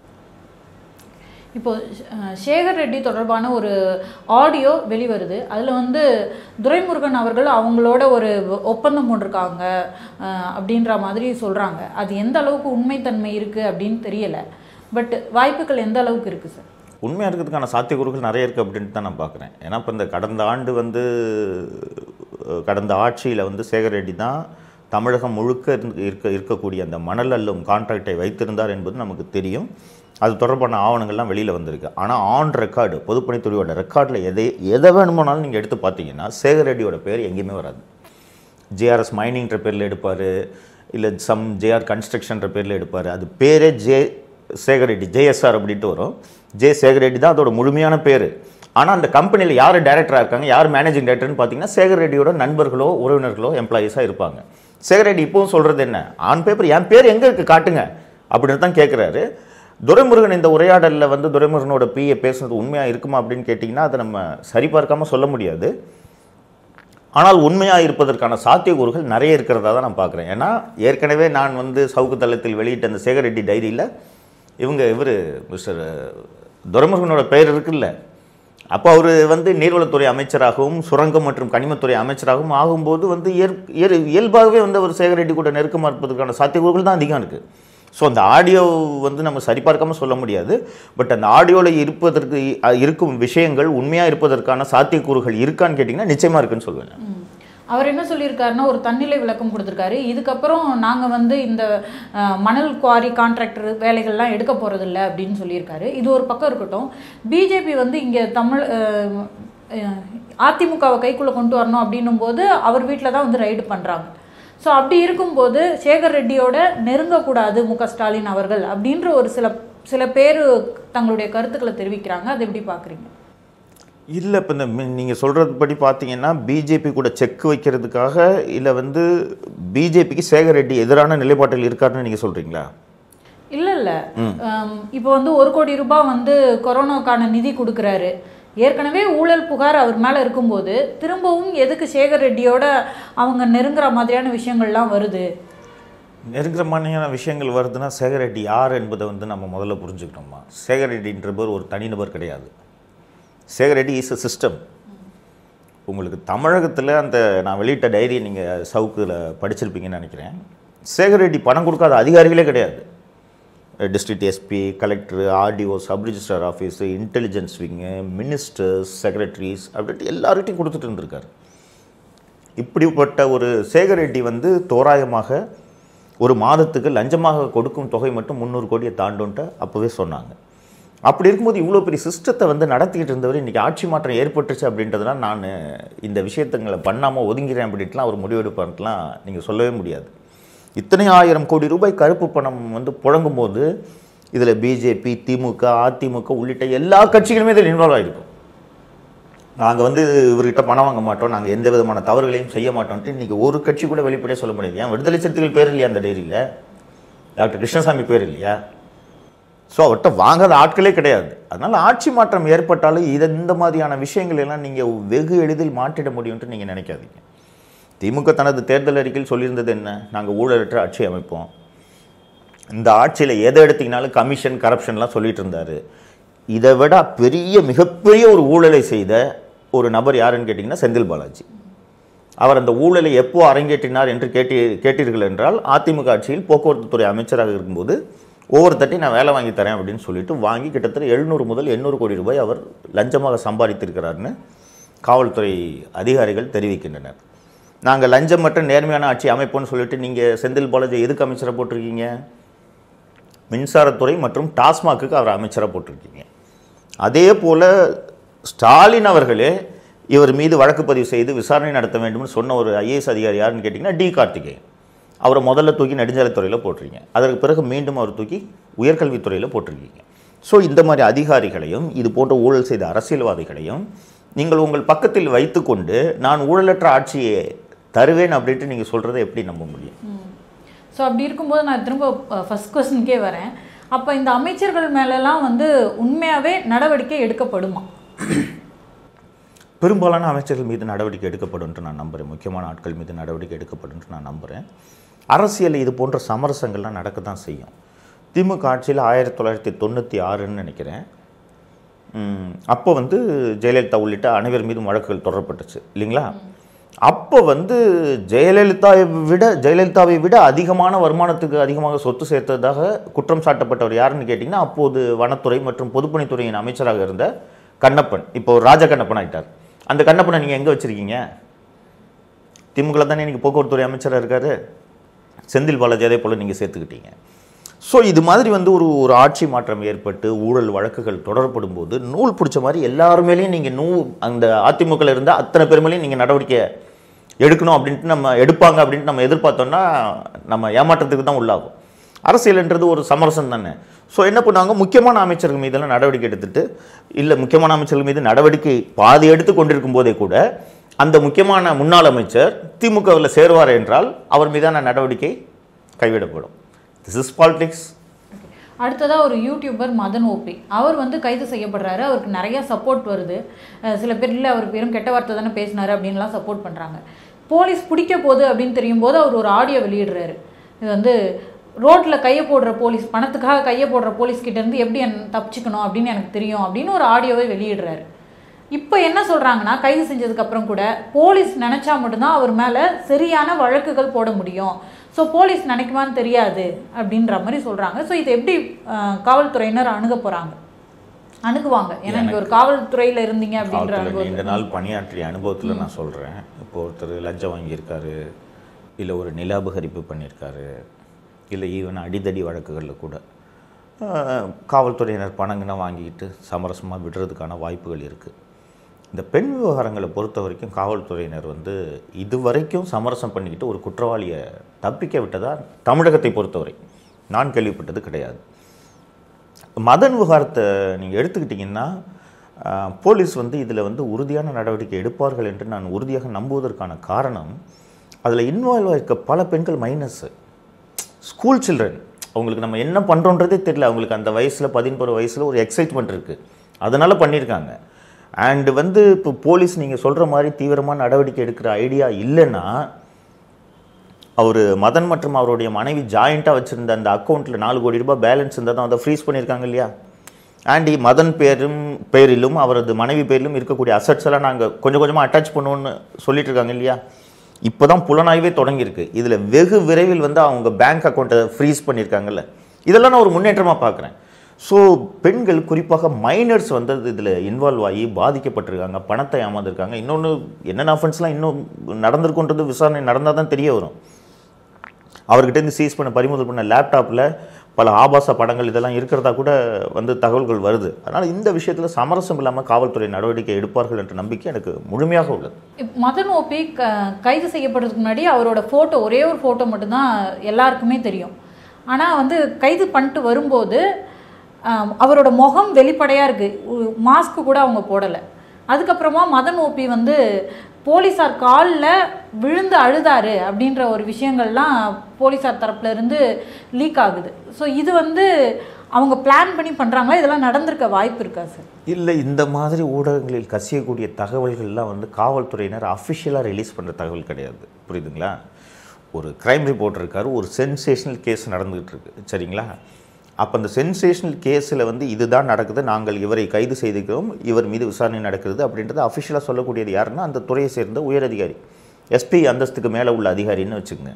இப்போ அஹ், சேகர் ரெட்டி தொடர்பான ஒரு ஆடியோ வெளிவருது அதில் வந்து துரைமுருகன் அவர்கள் அவங்களோட ஒரு ஒப்பந்தம் போட்டிருக்காங்க அஹ், அப்படின்ற மாதிரி சொல்கிறாங்க அது எந்த அளவுக்கு உண்மைத்தன்மை இருக்குது அப்படின்னு தெரியல பட் வாய்ப்புகள் எந்த அளவுக்கு இருக்குது சார் உண்மையாக இருக்கிறதுக்கான சாத்தியக்கூறுகள் நிறைய இருக்குது அப்படின்ட்டு தான் நான் பார்க்குறேன் ஏன்னா இப்போ இந்த கடந்த ஆண்டு வந்து அஹ், கடந்த ஆட்சியில் வந்து சேகர் ரெட்டி தான் தமிழகம் முழுக்க இருந்து- இருக்க இருக்கக்கூடிய அந்த மணல் அள்ளும் கான்ட்ராக்டை வைத்திருந்தார் என்பது நமக்கு தெரியும் அது தொடர்பான ஆவணங்கள்லாம் வெளியில் வந்திருக்கு ஆனால் ஆன் ரெக்கார்டு பொதுப்பணித்துறையோட ரெக்கார்டில் எதை எதை வேணுமானாலும் நீங்கள் எடுத்து பார்த்தீங்கன்னா சேகர் ரெட்டியோட பேர் எங்கேயுமே வராது ஜேஆர்எஸ் மைனிங்ன்ற பேரில் எடுப்பார் இல்லை சம் ஜேஆர் கன்ஸ்ட்ரக்ஷன்ற பேரில் எடுப்பார் அது பேரே ஜே சேகர் ரெட்டி ஜேஎஸ்ஆர் அப்படின்ட்டு வரும் ஜே சேகர் ரெட்டி தான் அதோட முழுமையான பேர் ஆனால் அந்த கம்பெனியில் யார் டைரக்டராக இருக்காங்க யார் மேனேஜிங் டைரக்டர்னு பார்த்தீங்கன்னா சேகர் ரெட்டியோட நண்பர்களோ உறவினர்களோ எம்ப்ளாயீஸாக இருப்பாங்க சேகர் ரெட்டி இப்போவும் சொல்கிறது என்ன ஆன் பேப்பர் என் பேர் எங்கே இருக்குது காட்டுங்க அப்படின்னு தான் கேட்குறாரு துரைமுருகன் இந்த உரையாடலில் வந்து துரைமுருகனோட பிஏ பேசுனது உண்மையாக இருக்குமா அப்படின்னு கேட்டிங்கன்னா அதை நம்ம சரிபார்க்காம சொல்ல முடியாது ஆனால் உண்மையாக இருப்பதற்கான சாத்தியக்கூறுகள் நிறைய இருக்கிறதா தான் நான் பார்க்குறேன் ஏன்னா ஏற்கனவே நான் வந்து சவுக்கு தளத்தில் வெளியிட்ட அந்த சேகர் ரெட்டி டைரியில் இவங்க இவர் மிஸ்டர் துரைமுருகனோட பெயர் இருக்குல்ல அப்போ அவர் வந்து நீர்வளத்துறை அமைச்சராகவும் சுரங்கம் மற்றும் கனிமத்துறை அமைச்சராகவும் ஆகும்போது வந்து இயற் இயற்- இயல்பாகவே வந்து அவர் சேகர் ரெட்டி கூட நெருக்கமாக இருப்பதற்கான சாத்தியக்கூறுகள் தான் அதிகம் இருக்குது ஸோ அந்த ஆடியோ வந்து நம்ம சரிபார்க்காம சொல்ல முடியாது பட் அந்த ஆடியோவில் இருப்பதற்கு அ, இருக்கும் விஷயங்கள் உண்மையாக இருப்பதற்கான சாத்தியக்கூறுகள் இருக்கான்னு கேட்டிங்கன்னா நிச்சயமாக இருக்குன்னு சொல்லுவேன் நான். ம். அவர் என்ன சொல்லியிருக்காருன்னா ஒரு தன்னிலை விளக்கம் கொடுத்துருக்காரு இதுக்கப்புறம் நாங்கள் வந்து இந்த அஹ், மணல் குவாரி கான்ட்ராக்டர் வேலைகள்லாம் எடுக்க போகிறதில்ல அப்படின்னு சொல்லியிருக்காரு இது ஒரு பக்கம் இருக்கட்டும் பிஜேபி வந்து இங்கே தமிழ் அஹ், அஹ், அதிமுகவை கைக்குள்ளே கொண்டு வரணும் அப்படின்னும் போது அவர் வீட்டில் தான் வந்து ரைடு பண்ணுறாங்க ஸோ அப்படி இருக்கும்போது சேகர் ரெட்டியோட நெருங்கக்கூடாது மு க ஸ்டாலின் அவர்கள் அப்படின்ற ஒரு சில சில பேர் தங்களுடைய கருத்துக்களை தெரிவிக்கிறாங்க அதை எப்படி பார்க்குறீங்க இல்லை இப்போ இந்த நீங்கள் சொல்கிறது படி பார்த்தீங்கன்னா பிஜேபி கூட செக் வைக்கிறதுக்காக இல்லை வந்து பிஜேபிக்கு சேகர் ரெட்டி எதிரான நிலைப்பாட்டில் இருக்காருன்னு நீங்கள் சொல்கிறீங்களா இல்ல இல்ல ஆம், இப்போ வந்து ஒரு கோடி ரூபாய் வந்து கொரோனாக்கான நிதி கொடுக்குறாரு ஏற்கனவே ஊழல் புகார் அவர் மேல இருக்கும்போது திரும்பவும் எதுக்கு சேகர் ரெட்டியோட அவங்க நெருங்குற மாதிரியான விஷயங்கள்லாம் வருது நெருக்கமான விஷயங்கள் வருதுன்னா சேகர் ரெட்டி யார் என்பதை வந்து நம்ம முதல்ல புரிஞ்சுக்கணுமா சேகர் ரெட்டின்றவர் ஒரு தனிநபர் கிடையாது Sekar Reddy is a system உங்களுக்கு தமிழகத்தில் அந்த நான் வெளியிட்ட டைரி நீங்கள் சவுக்கில் படிச்சிருப்பீங்கன்னு நினைக்கிறேன் சேகர் ரெட்டி பணம் கொடுக்காத அதிகாரிகளே கிடையாது district SP collector RDO sub register office intelligence wing ministers secretaries அப்படின்ட்டு எல்லார்கிட்டையும் கொடுத்துட்டு இருந்திருக்காரு இப்படிப்பட்ட ஒரு சேகர் ரெட்டி வந்து தோராயமாக ஒரு மாதத்துக்கு லஞ்சமாக கொடுக்கும் தொகை மட்டும் முந்நூறு கோடியை தாண்டுன்ட்டு அப்போவே சொன்னாங்க அப்படி இருக்கும்போது இவ்வளோ பெரிய சிஸ்டத்தை வந்து நடத்திக்கிட்டு இருந்தவர் இன்றைக்கி ஆட்சி மாற்றம் ஏற்பட்டுச்சு அப்படின்றதுலாம் நான் இந்த விஷயத்துங்களை பண்ணாமல் ஒதுங்கிறேன் அப்படின்ட்டுலாம் அவர் முடிவெடுப்பான்ட்டுலாம் நீங்கள் சொல்லவே முடியாது இத்தனை ஆயிரம் கோடி ரூபாய் கருப்பு பணம் வந்து புழங்கும் போது இதில் பிஜேபி திமுக அதிமுக உள்ளிட்ட எல்லா கட்சிகளுமே இதில் இன்வால்வ் ஆகிருக்கும் நாங்கள் வந்து இவர்கிட்ட பணம் வாங்க மாட்டோம் நாங்கள் எந்த விதமான தவறுகளையும் செய்ய மாட்டோம்ட்டு இன்றைக்கி ஒரு கட்சி கூட வெளிப்படையாக சொல்ல முடியாது ஏன் விடுதலை சிறுத்தைகள் பேர் இல்லையா அந்த டைரியில் டாக்டர் கிருஷ்ணசாமி பேர் இல்லையா ஸோ அவர்கிட்ட வாங்காத ஆட்களே கிடையாது அதனால் ஆட்சி மாற்றம் ஏற்பட்டாலும் இதை இந்த மாதிரியான விஷயங்கள் எல்லாம் நீங்கள் வெகு எளிதில் மாற்றிட முடியும்ட்டு நீங்கள் நினைக்காதீங்க திமுக தனது தேர்தல் அறிக்கையில் சொல்லியிருந்தது என்ன நாங்கள் ஊழலற்ற ஆட்சி அமைப்போம் இந்த ஆட்சியில் எதை எடுத்தீங்கனாலும் கமிஷன் கரப்ஷன்லாம் சொல்லிட்டு இருந்தார் இதை விட பெரிய மிகப்பெரிய ஒரு ஊழலை செய்த ஒரு நபர் யாருன்னு கேட்டிங்கன்னா செந்தில் பாலாஜி அவர் அந்த ஊழலை எப்போ அரங்கேற்றினார் என்று கேட்டி கேட்டீர்கள் என்றால் அதிமுக ஆட்சியில் போக்குவரத்து துறை அமைச்சராக இருக்கும்போது ஒவ்வொருத்தட்டையும் நான் வேலை வாங்கி தரேன் அப்படின்னு சொல்லிட்டு வாங்கி கிட்டத்தட்ட எழுநூறு முதல் எண்ணூறு கோடி ரூபாய் அவர் லஞ்சமாக சம்பாதித்திருக்கிறார்னு காவல்துறை அதிகாரிகள் தெரிவிக்கின்றனர் நாங்கள் லஞ்சம் மற்றும் நேர்மையான ஆட்சி அமைப்போம்னு சொல்லிட்டு நீங்கள் செந்தில் பாலாஜி எதுக்கு அமைச்சராக போட்டிருக்கீங்க மின்சாரத்துறை மற்றும் டாஸ்மாக்குக்கு அவர் அமைச்சராக போட்டிருக்கீங்க அதே போல் ஸ்டாலின் அவர்களே இவர் மீது வழக்கு பதிவு செய்து விசாரணை நடத்த வேண்டும்னு சொன்ன ஒரு ஐஏஎஸ் அதிகாரி யாருன்னு கேட்டிங்கன்னா டி கார்த்திகேயன் அவரை முதல்ல தூக்கி நெடுஞ்சாலைத்துறையில் போட்டிருக்கீங்க அதற்கு பிறகு மீண்டும் அவர் தூக்கி உயர்கல்வித்துறையில் போட்டிருக்கீங்க ஸோ இந்த மாதிரி அதிகாரிகளையும் இது போன்ற ஊழல் செய்த அரசியல்வாதிகளையும் நீங்கள் உங்கள் பக்கத்தில் வைத்துக்கொண்டு நான் ஊழலற்ற ஆட்சியை தருவேன் அப்படின்ட்டு நீங்கள் சொல்கிறத எப்படி நம்ப முடியும் ஸோ அப்படி இருக்கும்போது நான் திரும்ப ஃபர்ஸ்ட் கொஸ்டினுக்கே வரேன் அப்போ இந்த அமைச்சர்கள் மேலெல்லாம் வந்து உண்மையாகவே நடவடிக்கை எடுக்கப்படுமா பெரும்பாலான அமைச்சர்கள் மீது நடவடிக்கை எடுக்கப்படும்னு நான் நம்புகிறேன் முக்கியமான ஆட்கள் மீது நடவடிக்கை எடுக்கப்படும்னு நான் நம்புகிறேன் அரசியலில் இது போன்ற சமரசங்கள்லாம் நடக்க தான் செய்யும் திமுக ஆட்சியில் ஆயிரத்தி தொள்ளாயிரத்தி தொண்ணூற்றி ஆறுன்னு நினைக்கிறேன் ம், அப்போ வந்து ஜெயலலிதா உள்ளிட்ட அனைவர் மீதும் வழக்குகள் தொடரப்பட்டுச்சு இல்லைங்களா அப்போ வந்து ஜெயலலிதாவை விட ஜெயலலிதாவை விட அதிகமான வருமானத்துக்கு அதிகமாக சொத்து சேர்த்ததாக குற்றம் சாட்டப்பட்டவர் யாருன்னு கேட்டிங்கன்னா அப்போது வனத்துறை மற்றும் பொதுப்பணித்துறையின் அமைச்சராக இருந்த கண்ணப்பன் இப்போ ராஜ கண்ணப்பன் ஆயிட்டார் அந்த கண்ணப்பனை நீங்கள் எங்கே வச்சுருக்கீங்க திமுக தானே இன்னைக்கு போக்குவரத்துறை அமைச்சராக இருக்காரு செந்தில் பாலாஜி அதே போல் நீங்கள் சேர்த்துக்கிட்டீங்க ஸோ இது மாதிரி வந்து ஒரு ஒரு ஆட்சி மாற்றம் ஏற்பட்டு ஊழல் வழக்குகள் தொடரப்படும் போது நூல் பிடிச்ச மாதிரி எல்லார் மேலேயும் நீங்கள் நூ அந்த அதிமுகவில் இருந்த அத்தனை பேர் மேலேயும் நீங்கள் நடவடிக்கை எடுக்கணும் அப்படின்ட்டு நம்ம எடுப்பாங்க அப்படின்ட்டு நம்ம எதிர்பார்த்தோம்னா நம்ம ஏமாற்றத்துக்கு தான் உள்ளாகும் அரசியல்ன்றது ஒரு சமரசம் தானே ஸோ என்ன பண்ணுவாங்க முக்கியமான அமைச்சர்கள் மீதெல்லாம் நடவடிக்கை எடுத்துட்டு இல்லை முக்கியமான அமைச்சர்கள் மீது நடவடிக்கை பாதி எடுத்து கொண்டிருக்கும் போதே கூட அந்த முக்கியமான முன்னாள் அமைச்சர் திமுகவில் சேருவார் என்றால் அவர் மீதான நடவடிக்கை கைவிடப்படும் திஸ் இஸ் பாலிடிக்ஸ் அடுத்ததாக ஒரு யூடியூபர் மதன் ஓபி அவர் வந்து கைது செய்யப்படுறாரு அவருக்கு நிறைய சப்போர்ட் வருது அஹ் சில பேர் இல்லை அவர் வெறும் கெட்ட வார்த்தை தானே பேசினாரு அப்படின்லாம் சப்போர்ட் பண்ணுறாங்க போலீஸ் பிடிக்க போகுது அப்படின்னு தெரியும் போது அவர் ஒரு ஆடியோ வெளியிடுறாரு இது வந்து ரோட்டில் கையை போடுற போலீஸ் பணத்துக்காக கையை போடுற போலீஸ் கிட்ட இருந்து எப்படி என் தப்பிச்சுக்கணும் அப்படின்னு எனக்கு தெரியும் அப்படின்னு ஒரு ஆடியோவை வெளியிடுறாரு இப்போ என்ன சொல்கிறாங்கன்னா கைது செஞ்சதுக்கப்புறம் கூட போலீஸ் நினச்சா மட்டும்தான் அவர் மேலே சரியான வழக்குகள் போட முடியும் ஸோ போலீஸ் நினைக்குமான்னு தெரியாது அப்படின்ற மாதிரி சொல்கிறாங்க ஸோ இதை எப்படி அஹ், காவல்துறையினர் அணுக போகிறாங்க அணுகுவாங்க ஏன்னா நீங்கள் ஒரு காவல்துறையில் இருந்தீங்க அப்படின்ற காவல்துறை அனுபவம் நீண்ட நாள் பணியாற்றிய அனுபவத்தில் நான் சொல்கிறேன் இப்போ ஒருத்தர் லஞ்சம் வாங்கியிருக்காரு இல்லை ஒரு நிலாபகரிப்பு பண்ணியிருக்காரு இல்லை ஈவன் அடிதடி வழக்குகளில் கூட ஆஹ், காவல்துறையினர் பணங்கின வாங்கிக்கிட்டு சமரசமாக விடுறதுக்கான வாய்ப்புகள் இருக்குது இந்த பெண் விவகாரங்களை பொறுத்த வரைக்கும் காவல்துறையினர் வந்து இதுவரைக்கும் சமரசம் பண்ணிக்கிட்டு ஒரு குற்றவாளியை தப்பிக்க விட்டதா தமிழகத்தை பொறுத்தவரை நான் கேள்விப்பட்டது கிடையாது மதன் விவகாரத்தை நீங்கள் எடுத்துக்கிட்டிங்கன்னா ஆஹ், போலீஸ் வந்து இதில் வந்து உறுதியான நடவடிக்கை எடுப்பார்கள் என்று நான் உறுதியாக நம்புவதற்கான காரணம் அதில் இன்வால்வ் ஆயிருக்க பல பெண்கள் மைனஸ்ஸு ஸ்கூல் சில்ட்ரன் அவங்களுக்கு நம்ம என்ன பண்ணுறோன்றதே தெரியல அவங்களுக்கு அந்த வயசில் பதினோரு வயசில் ஒரு எக்ஸைட்மெண்ட் இருக்குது அதனால் பண்ணியிருக்காங்க அண்டு வந்து இப்போ போலீஸ் நீங்கள் சொல்கிற மாதிரி தீவிரமான நடவடிக்கை எடுக்கிற ஐடியா இல்லைன்னா அவர் மதன் மற்றும் அவருடைய மனைவி ஜாயிண்ட்டாக வச்சுருந்த அந்த அக்கௌண்ட்டில் நாலு கோடி ரூபாய் பேலன்ஸ் இருந்தால் தான் அதை ஃப்ரீஸ் பண்ணியிருக்காங்க இல்லையா ஆண்டி மதன் பேரும் பேரிலும் அவரது மனைவி பேரிலும் இருக்கக்கூடிய அசட்ஸ் எல்லாம் நாங்கள் கொஞ்சம் கொஞ்சமாக அட்டாச் பண்ணுவோன்னு சொல்லிட்டு இருக்காங்க இல்லையா இப்போ தான் புலனாய்வே தொடங்கியிருக்கு இதில் வெகு விரைவில் வந்து அவங்க பேங்க் அக்கௌண்ட்டை ஃப்ரீஸ் பண்ணியிருக்காங்கல்ல இதெல்லாம் நான் ஒரு முன்னேற்றமாக பார்க்குறேன் ஸோ பெண்கள் குறிப்பாக மைனர்ஸ் வந்து இதில் இன்வால்வ் ஆகி பாதிக்கப்பட்டிருக்காங்க பணத்தை ஏமாந்துருக்காங்க இன்னொன்று என்னென்ன அஃபென்ஸ்லாம் இன்னும் நடந்திருக்குன்றது விசாரணை நடந்தால் தான் தெரிய வரும் அவர்கிட்ட இருந்து சீஸ் பண்ண பறிமுதல் பண்ண லேப்டாப்பில் பல ஆபாச படங்கள் இதெல்லாம் இருக்கிறதா கூட வந்து தகவல்கள் வருது அதனால் இந்த விஷயத்தில் சமரசம் இல்லாமல் காவல்துறை நடவடிக்கை எடுப்பார்கள் என்ற நம்பிக்கை எனக்கு முழுமையாக உள்ளது இப்ப மதன் ஓபி க கைது செய்யப்படுறதுக்கு முன்னாடி அவரோட ஃபோட்டோ ஒரே ஒரு ஃபோட்டோ மட்டும்தான் எல்லாருக்குமே தெரியும் ஆனால் வந்து கைது பண்ணிட்டு வரும்போது ஆம், அவரோட முகம் வெளிப்படையாக இருக்குது மாஸ்க்கு கூட அவங்க போடலை அதுக்கப்புறமா மதன் ஓபி வந்து போலீஸார் காலில் விழுந்து அழுதாரு அப்படின்ற ஒரு விஷயங்கள்லாம் போலீஸார் தரப்புல இருந்து லீக் ஆகுது ஸோ இது வந்து அவங்க பிளான் பண்ணி பண்ணுறாங்களா இதெல்லாம் நடந்திருக்க வாய்ப்பு இருக்கா சார் இல்லை இந்த மாதிரி ஊடகங்களில் கசியக்கூடிய தகவல்கள்லாம் வந்து காவல்துறையினர் அஃபிஷியலாக ரிலீஸ் பண்ணுற தகவல் கிடையாது புரியுதுங்களா ஒரு க்ரைம் ரிப்போர்ட் இருக்கார் ஒரு சென்சேஷனல் கேஸ் நடந்துகிட்டு இருக்கு சரிங்களா அப்போ அந்த சென்சேஷனல் கேஸில் வந்து இதுதான் நடக்குது நாங்கள் இவரை கைது செய்திருக்கிறோம் இவர் மீது விசாரணை நடக்கிறது அப்படின்றது அஃபிஷியலாக சொல்லக்கூடியது யாருன்னா அந்த துறையை சேர்ந்த உயரதிகாரி எஸ்பி அந்தஸ்துக்கு மேலே உள்ள அதிகாரின்னு வச்சுக்கோங்க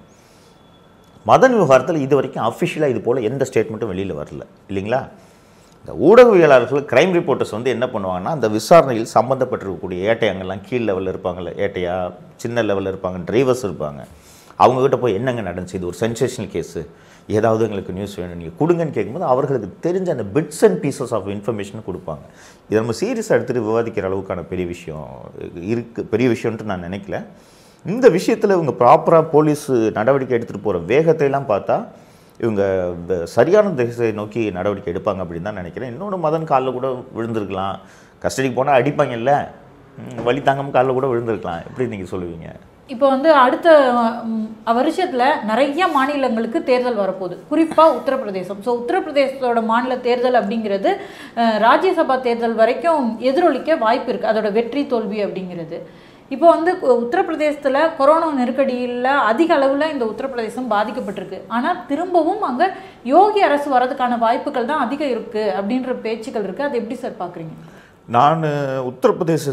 மதன் விவகாரத்தில் இது வரைக்கும் அஃபிஷியலாக இது போல் எந்த ஸ்டேட்மெண்ட்டும் வெளியில் வரல இல்லைங்களா இந்த ஊடகவியலாளர்கள் கிரைம் ரிப்போர்ட்டர்ஸ் வந்து என்ன பண்ணுவாங்கன்னா அந்த விசாரணையில் சம்மந்தப்பட்டிருக்கக்கூடிய ஏட்டையங்கள்லாம் கீழ் லெவலில் இருப்பாங்கல்ல ஏட்டையா சின்ன லெவலில் இருப்பாங்க டிரைவர்ஸ் இருப்பாங்க அவங்கக்கிட்ட போய் என்னங்க நடந்துச்சு இது ஒரு சென்சேஷனல் கேஸு ஏதாவது எங்களுக்கு நியூஸ் வேணும் நீங்கள் கொடுங்கன்னு கேட்கும்போது அவர்களுக்கு தெரிஞ்ச அந்த bits and pieces of information கொடுப்பாங்க இதை நம்ம சீரியஸாக எடுத்துகிட்டு விவாதிக்கிற அளவுக்கான பெரிய விஷயம் இருக்குது பெரிய விஷயம்ன்ட்டு நான் நினைக்கல இந்த விஷயத்தில் இவங்க ப்ராப்பராக போலீஸ் நடவடிக்கை எடுத்துகிட்டு போகிற வேகத்தையெல்லாம் பார்த்தா இவங்க வ- சரியான திசையை நோக்கி நடவடிக்கை எடுப்பாங்க அப்படின்னு தான் நினைக்கிறேன் இன்னொன்று மதன் காலில் கூட விழுந்திருக்கலாம் கஸ்டடிக்கு போனால் அடிப்பாங்கல்ல ம், வலி தாங்காம காலில் கூட விழுந்திருக்கலாம் எப்படி நீங்கள் சொல்லுவீங்க இப்போ வந்து அடுத்த ம், வருஷத்துல நிறைய மாநிலங்களுக்கு தேர்தல் வரப்போகுது குறிப்பா உத்தரப்பிரதேசம் ஸோ உத்தரப்பிரதேசத்தோட மாநில தேர்தல் அப்படிங்கிறது அஹ், ராஜ்யசபா தேர்தல் வரைக்கும் எதிரொலிக்க வாய்ப்பு இருக்கு அதோட வெற்றி தோல்வி அப்படிங்கிறது இப்போ வந்து கு- உத்தரப்பிரதேசத்துல கொரோனா நெருக்கடியில் அதிக அளவுல இந்த உத்தரப்பிரதேசம் பாதிக்கப்பட்டிருக்கு ஆனா திரும்பவும் அங்க யோகி அரசு வரதுக்கான வாய்ப்புகள் தான் அதிகம் இருக்கு அப்படின்ற பேச்சுக்கள் இருக்கு அது எப்படி சார் பாக்குறீங்க நான் உத்தரப்பிரதேச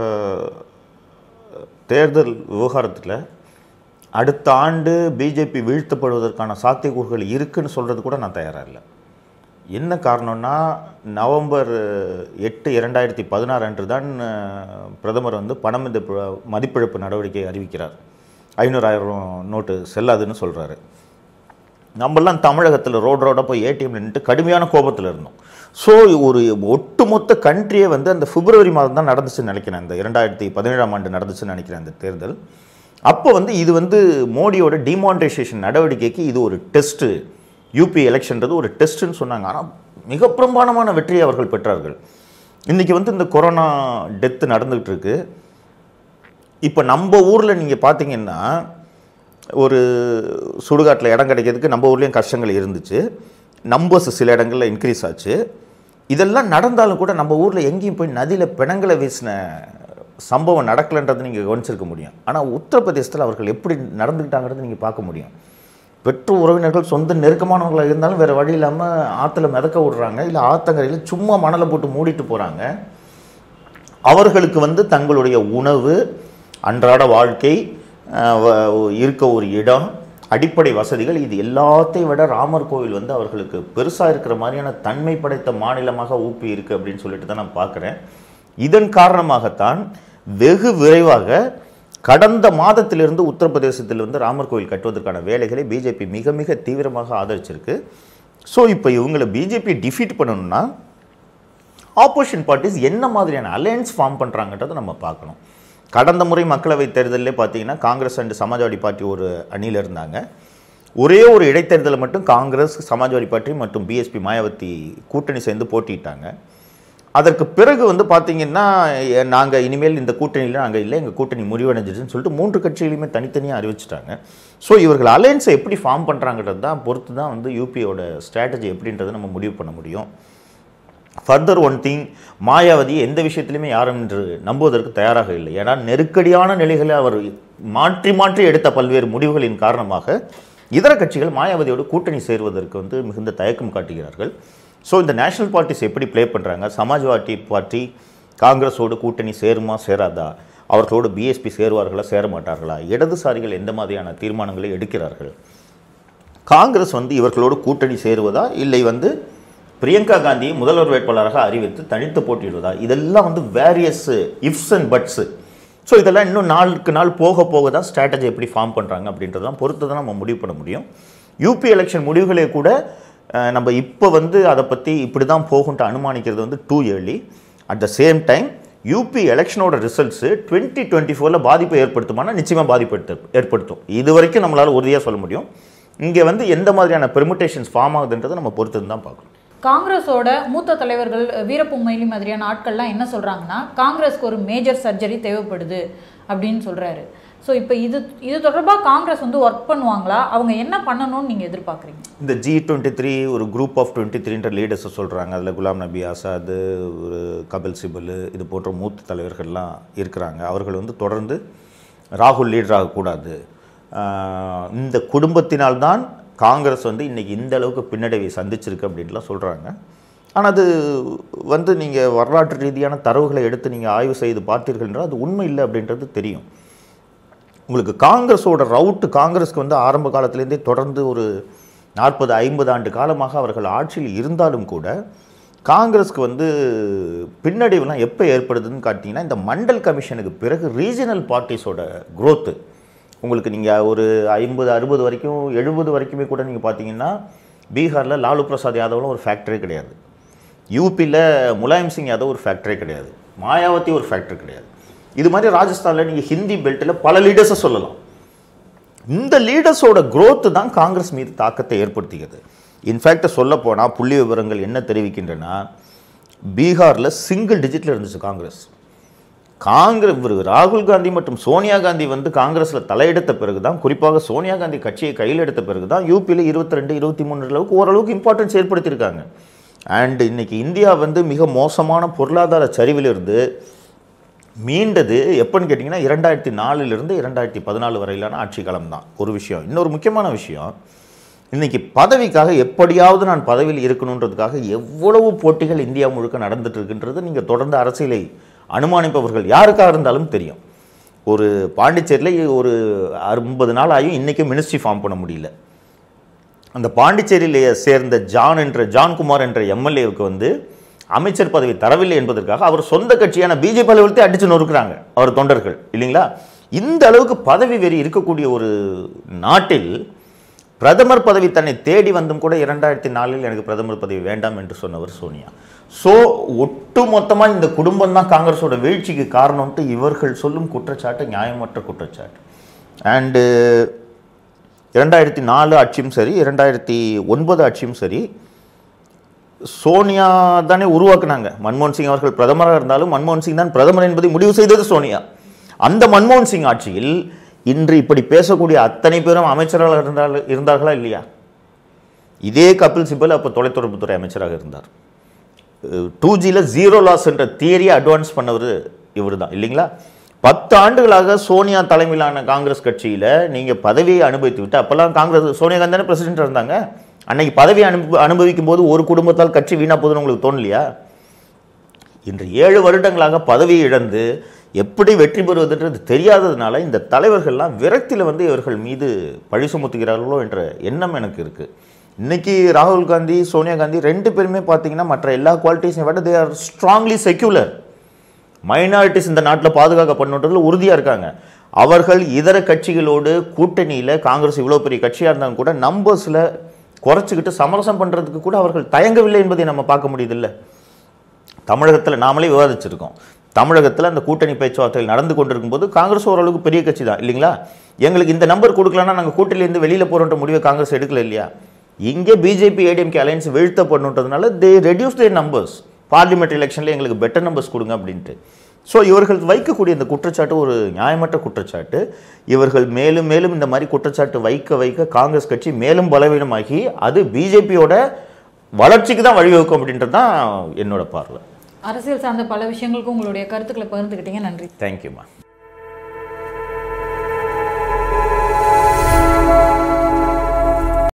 தேர்தல் விவகாரத்தில் அடுத்த ஆண்டு பிஜேபி வீழ்த்தப்படுவதற்கான சாத்தியக்கூறுகள் இருக்குன்னு சொல்கிறது கூட நான் தயாராக இல்லை என்ன காரணம்னா நவம்பர் எட்டு இரண்டாயிரத்தி பதினாறு அன்று தான் அஹ், பிரதமர் வந்து பணம் இந்த மதிப்பிழப்பு நடவடிக்கை அறிவிக்கிறார் ஐநூறாயிரம் நோட்டு செல்லாதுன்னு சொல்கிறாரு நம்மெல்லாம் தமிழகத்தில் ரோடு ரோடாக போய் ஏடிஎம் நின்றுட்டு கடுமையான கோபத்தில் இருந்தோம் ஸோ ஒரு ஒட்டுமொத்த கண்ட்ரியே வந்து அந்த பிப்ரவரி மாதம் தான் நடந்துச்சுன்னு நினைக்கிறேன் இந்த இரண்டாயிரத்தி பதினேழாம் ஆண்டு நடந்துச்சுன்னு நினைக்கிறேன் அந்த தேர்தல் அப்போ வந்து இது வந்து மோடியோட டிமானிட்டைசேஷன் நடவடிக்கைக்கு இது ஒரு டெஸ்ட்டு யூபி எலெக்ஷன்றது ஒரு டெஸ்ட்டுன்னு சொன்னாங்க ஆனால் மிக பிரம்மாண்டமான வெற்றியை அவர்கள் பெற்றார்கள் இன்றைக்கி வந்து இந்த கொரோனா டெத்து நடந்துகிட்டு இருக்கு இப்போ நம்ம ஊரில் நீங்கள் பார்த்தீங்கன்னா ஒரு சுடுகாட்டில் இடம் கிடைக்கிறதுக்கு நம்ம ஊர்லேயும் கஷ்டங்கள் இருந்துச்சு நம்பர்ஸ் சில இடங்களில் இன்க்ரீஸ் ஆச்சு இதெல்லாம் நடந்தாலும் கூட நம்ம ஊரில் எங்கேயும் போய் நதியில் பிணங்களை வீசின சம்பவம் நடக்கலைன்றது நீங்கள் கவனிச்சிருக்க முடியும் ஆனால் உத்தரப்பிரதேசத்தில் அவர்கள் எப்படி நடந்துக்கிட்டாங்கிறது நீங்கள் பார்க்க முடியும் பெற்ற உறவினர்கள் சொந்த நெருக்கமானவங்களாக இருந்தாலும் வேறு வழி இல்லாமல் ஆற்றுல மிதக்க விடுறாங்க இல்லை ஆத்தங்கரையில் சும்மா மணலை போட்டு மூடிட்டு போகிறாங்க அவர்களுக்கு வந்து தங்களுடைய உணவு அன்றாட வாழ்க்கை அஹ், வ- இருக்க ஒரு இடம் அடிப்படை வசதிகள் இது எல்லாத்தையும் விட ராமர் கோவில் வந்து அவர்களுக்கு பெருசாக இருக்கிற மாதிரியான தன்மை படைத்த மாநிலமாக ஊப்பி இருக்கு அப்படின்னு சொல்லிட்டு தான் நான் பார்க்குறேன் இதன் காரணமாகத்தான் வெகு விரைவாக கடந்த மாதத்திலிருந்து உத்தரப்பிரதேசத்தில் வந்து ராமர் கோவில் கட்டுவதற்கான வேலைகளை பிஜேபி மிக மிக தீவிரமாக ஆதரிச்சிருக்கு ஸோ இப்போ இவங்களை பிஜேபி டிஃபீட் பண்ணணும்னா ஆப்போசிஷன் பார்ட்டிஸ் என்ன மாதிரியான அலையன்ஸ் ஃபார்ம் பண்ணுறாங்கன்றதை நம்ம பார்க்கணும் கடந்த முறை மக்களவைத் தேர்தலிலே பார்த்தீங்கன்னா காங்கிரஸ் அண்ட் சமாஜ்வாடி பார்ட்டி ஒரு அணியில் இருந்தாங்க ஒரே ஒரு இடைத்தேர்தலில் மட்டும் காங்கிரஸ் சமாஜ்வாடி பார்ட்டி மற்றும் பிஎஸ்பி மாயாவதி கூட்டணி சேர்ந்து போட்டிட்டாங்க அதற்கு பிறகு வந்து பார்த்தீங்கன்னா நாங்கள் இனிமேல் இந்த கூட்டணியில் நாங்கள் இல்லை எங்கள் கூட்டணி முறிவடைஞ்சிடுச்சுன்னு சொல்லிட்டு மூன்று கட்சிகளையுமே தனித்தனியாக அறிவிச்சிட்டாங்க ஸோ இவர்கள் அலையன்ஸை எப்படி ஃபார்ம் பண்ணுறாங்கிறது தான் பொறுத்து தான் வந்து யூபியோட ஸ்ட்ராட்டஜி எப்படின்றத நம்ம முடிவு பண்ண முடியும் ஃபர்தர் ஒன் திங் மாயாவதி எந்த விஷயத்திலுமே யாரும் என்று நம்புவதற்கு தயாராக இல்லை ஏன்னா நெருக்கடியான நிலைகளை அவர் மாற்றி மாற்றி எடுத்த பல்வேறு முடிவுகளின் காரணமாக இதர கட்சிகள் மாயாவதியோடு கூட்டணி சேர்வதற்கு வந்து மிகுந்த தயக்கம் காட்டுகிறார்கள் ஸோ இந்த நேஷனல் பார்ட்டிஸ் எப்படி ப்ளே பண்ணுறாங்க சமாஜ்வாடி பார்ட்டி காங்கிரஸோடு கூட்டணி சேருமா சேராதா அவர்களோடு பிஎஸ்பி சேருவார்களா சேர மாட்டார்களா இடதுசாரிகள் எந்த மாதிரியான தீர்மானங்களை எடுக்கிறார்கள் காங்கிரஸ் வந்து இவர்களோடு கூட்டணி சேருவதா இல்லை வந்து பிரியங்கா காந்தியை முதல்வர் வேட்பாளராக அறிவித்து தனித்து போட்டியிடுவதா இதெல்லாம் வந்து various ifs and buts so இதெல்லாம் இன்னும் நாளுக்கு நாள் போக போக தான் ஸ்ட்ராட்டஜி எப்படி ஃபார்ம் பண்ணுறாங்க அப்படின்றதெல்லாம் பொறுத்து தான் நம்ம முடிவு பண்ண முடியும் யூபி எலெக்ஷன் முடிவுகளே கூட அஹ், நம்ம இப்போ வந்து அதை பற்றி இப்படி தான் போகும்ட்டு அனுமானிக்கிறது வந்து too early at the same time UP எலெக்ஷனோட ரிசல்ட்ஸு டுவெண்ட்டி டுவெண்ட்டி ஃபோரில் பாதிப்பை ஏற்படுத்துமானா நிச்சயமாக பாதிப்பு எடுத்து- ஏற்படுத்தும் இது வரைக்கும் நம்மளால் உறுதியாக சொல்ல முடியும் இங்கே வந்து எந்த மாதிரியான பெர்முட்டேஷன்ஸ் ஃபார்ம் ஆகுதுன்றதை நம்ம பொறுத்து தான் பார்க்கணும் காங்கிரஸோட மூத்த தலைவர்கள் வீரப்பு மொய்லி மாதிரியான ஆட்கள்லாம் என்ன சொல்றாங்கன்னா காங்கிரஸ்க்கு ஒரு மேஜர் சர்ஜரி தேவைப்படுது அப்படின்னு சொல்றாரு ஸோ இப்போ இது இது தொடர்பாக காங்கிரஸ் வந்து ஒர்க் பண்ணுவாங்களா அவங்க என்ன பண்ணணும்னு நீங்க எதிர்பார்க்குறீங்க இந்த ஜி டுவெண்ட்டி த்ரீ ஒரு குரூப் ஆஃப் டுவெண்ட்டி த்ரீன்ற லீடர்ஸை சொல்கிறாங்க அதில் குலாம் நபி ஆசாத் ஒரு கபில் சிபல் இது போன்ற மூத்த தலைவர்கள்லாம் இருக்கிறாங்க அவர்கள் வந்து தொடர்ந்து ராகுல் லீடர் ஆகக்கூடாது ஆஹ் இந்த குடும்பத்தினால்தான் காங்கிரஸ் வந்து இன்றைக்கி இந்த அளவுக்கு பின்னடைவை சந்திச்சிருக்கு அப்படின்லாம் சொல்கிறாங்க ஆனால் அது வந்து நீங்கள் வரலாற்று ரீதியான தரவுகளை எடுத்து நீங்கள் ஆய்வு செய்து பார்த்தீர்கள் என்றால் அது உண்மை இல்லை அப்படின்றது தெரியும் உங்களுக்கு காங்கிரஸோட ரவுட்டு காங்கிரஸ்க்கு வந்து ஆரம்ப காலத்திலேருந்தே தொடர்ந்து ஒரு நாற்பது ஐம்பது ஆண்டு காலமாக அவர்கள் ஆட்சியில் இருந்தாலும் கூட காங்கிரஸ்க்கு வந்து பின்னடைவுலாம் எப்போ ஏற்படுதுன்னு காட்டிங்கன்னா இந்த மண்டல் கமிஷனுக்கு பிறகு ரீஜனல் பார்ட்டிஸோட growth உங்களுக்கு நீங்கள் ஒரு ஐம்பது அறுபது வரைக்கும் எழுபது வரைக்குமே கூட நீங்கள் பார்த்தீங்கன்னா பீகாரில் லாலு பிரசாத் யாதவ்லாம் ஒரு ஃபேக்டரே கிடையாது யூபியில் முலாயம் சிங் யாதவ் ஒரு ஃபேக்டரே கிடையாது மாயாவதி ஒரு ஃபேக்டரி கிடையாது இது மாதிரி ராஜஸ்தானில் நீங்கள் ஹிந்தி பெல்ட்டில் பல லீடர்ஸை சொல்லலாம் இந்த லீடர்ஸோட growth தான் காங்கிரஸ் மீது தாக்கத்தை ஏற்படுத்துகிறது இன்ஃபேக்ட் சொல்ல போனால் புள்ளி விவரங்கள் என்ன தெரிவிக்கின்றன பீகாரில் சிங்கிள் டிஜிட்டில் இருந்துச்சு காங்கிரஸ் காங்கிரஸ் இவர் ராகுல் காந்தி மற்றும் சோனியா காந்தி வந்து காங்கிரஸில் தலையெடுத்த பிறகு தான் குறிப்பாக சோனியா காந்தி கட்சியை கையில் எடுத்த பிறகு தான் யூபியில் இருபத்தி ரெண்டு இருபத்தி மூணு அளவுக்கு ஓரளவுக்கு இம்பார்ட்டன்ஸ் ஏற்படுத்தியிருக்காங்க அண்ட் இன்னைக்கு இந்தியா வந்து மிக மோசமான பொருளாதார சரிவிலிருந்து மீண்டது எப்போன்னு கேட்டிங்கன்னா இரண்டாயிரத்தி நாலுலேருந்து இரண்டாயிரத்தி பதினாலு வரையிலான ஆட்சி காலம் தான் ஒரு விஷயம் இன்னொரு முக்கியமான விஷயம் இன்னைக்கு பதவிக்காக எப்படியாவது நான் பதவியில் இருக்கணுன்றதுக்காக எவ்வளவு போட்டிகள் இந்தியா முழுக்க நடந்துட்டு இருக்குன்றது நீங்கள் தொடர்ந்து அரசியலை அனுமானிப்பவர்கள் யாருக்காக இருந்தாலும் தெரியும் ஒரு பாண்டிச்சேரியில் ஒரு ஐம்பது நாள் ஆகியும் இன்றைக்கும் மினிஸ்ட்ரி ஃபார்ம் பண்ண முடியல அந்த பாண்டிச்சேரியிலே சேர்ந்த ஜான் என்ற ஜான்குமார் என்ற எம்எல்ஏவுக்கு வந்து அமைச்சர் பதவி தரவில்லை என்பதற்காக அவர் சொந்த கட்சியான பிஜேபி அலுவலகத்தை அடிச்சு நொறுக்குறாங்க அவர் தொண்டர்கள் இல்லைங்களா இந்த அளவுக்கு பதவி வெறி இருக்கக்கூடிய ஒரு நாட்டில் பிரதமர் பதவி தன்னை தேடி வந்தும் கூட இரண்டாயிரத்தி நாலில் எனக்கு பிரதமர் பதவி வேண்டாம் என்று சொன்னவர் சோனியா ஸோ ஒட்டு மொத்தமாக இந்த குடும்பம் தான் காங்கிரஸோட வீழ்ச்சிக்கு காரணம்ட்டு இவர்கள் சொல்லும் குற்றச்சாட்டு நியாயமற்ற குற்றச்சாட்டு அண்டு இரண்டாயிரத்தி நாலு ஆட்சியும் சரி இரண்டாயிரத்தி ஒன்பது ஆட்சியும் சரி சோனியா தானே உருவாக்குனாங்க மன்மோகன் சிங் அவர்கள் பிரதமராக இருந்தாலும் மன்மோகன் சிங் தான் பிரதமர் என்பதை முடிவு செய்தது சோனியா அந்த மன்மோகன் சிங் ஆட்சியில் இன்று இப்படி பேசக்கூடிய அத்தனை பேரும் அமைச்சர்களாக இருந்தால் இருந்தார்களா இல்லையா இதே கபில் சிபல் அப்போ தொலைத்தொடர்புத்துறை அமைச்சராக இருந்தார் டூ ஜியில் ஜீரோ லாஸ் என்ற தியரியை அட்வான்ஸ் பண்ணவர் இவர் தான் இல்லைங்களா பத்து ஆண்டுகளாக சோனியா தலைமையிலான காங்கிரஸ் கட்சியில் நீங்கள் பதவியை அனுபவித்து விட்டு அப்போல்லாம் காங்கிரஸ் சோனியா காந்தி தானே பிரசிடென்ட் இருந்தாங்க அன்னைக்கு பதவி அனுப அனுபவிக்கும் போது ஒரு குடும்பத்தால் கட்சி வீணா போகுதுன்னு உங்களுக்கு தோணலையா இன்று ஏழு வருடங்களாக பதவியை இழந்து எப்படி வெற்றி பெறுவதுன்றது தெரியாததுனால இந்த தலைவர்கள்லாம் விரக்தியில் வந்து இவர்கள் மீது பழி சுமத்துகிறார்களோ என்ற எண்ணம் எனக்கு இருக்குது இன்னைக்கு ராகுல் காந்தி சோனியா காந்தி ரெண்டு பேருமே பார்த்தீங்கன்னா மற்ற எல்லா குவாலிட்டிஸையும் விட they are strongly secular minorities இந்த நாட்டில் பாதுகாக்கப்படுன்றதுல உறுதியாக இருக்காங்க அவர்கள் இதர கட்சிகளோடு கூட்டணியில் காங்கிரஸ் இவ்வளோ பெரிய கட்சியாக இருந்தாலும் கூட நம்பர்ஸில் குறைச்சிக்கிட்டு சமரசம் பண்ணுறதுக்கு கூட அவர்கள் தயங்கவில்லை என்பதை நம்ம பார்க்க முடியுதில்ல தமிழகத்தில் நாமளே விவாதிச்சிருக்கோம் தமிழகத்தில் அந்த கூட்டணி பேச்சுவார்த்தைகள் நடந்து கொண்டிருக்கும் போது காங்கிரஸ் ஓரளவுக்கு பெரிய கட்சி தான் இல்லைங்களா எங்களுக்கு இந்த நம்பர் கொடுக்கலன்னா நாங்கள் கூட்டணியிலேருந்து வெளியில் போகிறோன்ற முடிவை காங்கிரஸ் எடுக்கல இல்லையா இங்கே பிஜேபி ஏடிஎம்கே அலையன்ஸ் வீழ்த்தப்படணுன்றதுனால they reduce their numbers parliament எலெக்ஷனில் எங்களுக்கு பெட்டர் நம்பர்ஸ் கொடுங்க அப்படின்ட்டு ஸோ இவர்கள் வைக்கக்கூடிய இந்த குற்றச்சாட்டு ஒரு நியாயமற்ற குற்றச்சாட்டு இவர்கள் மேலும் மேலும் இந்த மாதிரி குற்றச்சாட்டு வைக்க வைக்க காங்கிரஸ் கட்சி மேலும் பலவீனமாகி அது பிஜேபியோட வளர்ச்சிக்கு தான் வழிவகுக்கும் அப்படின்றது தான் என்னோட பார்வை அரசியல் சார்ந்த பல விஷயங்களுக்கும் உங்களுடைய கருத்துக்களை பகிர்ந்துக்கிட்டீங்க நன்றி தேங்க்யூம்மா